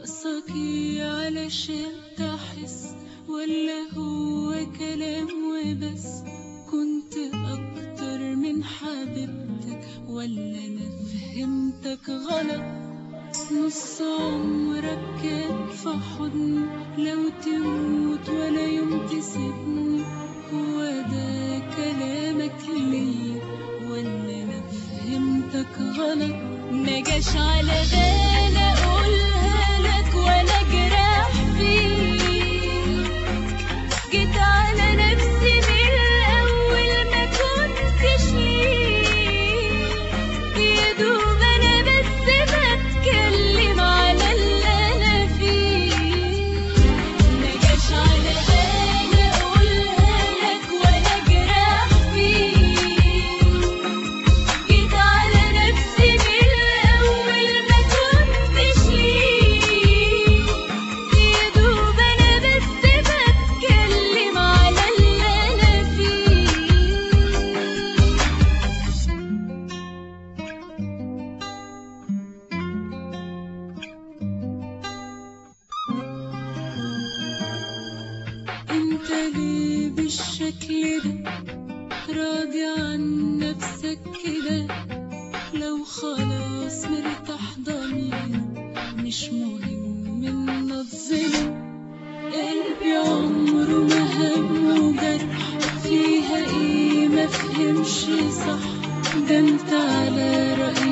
ناقصك ايه علشان تحس ولا هو كلام وبس كنت اكتر من حبيبتك ولا انا فهمتك غلط نص عمرك كان في حضني لو تموت ولا يوم تسيبني هو ده كلامك ليا ولا انا فهمتك غلط ما جاش على بالي اقولها لك وانا جراح فيك جيت على نفسي من الاول ما كنتش ليك يا دوب انا بس بتكلم على اللي انا فيه ما جاش على بالي اقولها لك وانا جراح فيك جيت على نفسي من الأول ما كنتش ليك يا دوب أنا بس بتكلم على اللي أنا فيه انت ليه بالشكل ده راضي عن نفسك كده لو خلاص مرتاح ضمير مش مهم ان الظلم قلبي عمره ما هم جرح فيها ايه ما فهمش صح ده انت على رأيي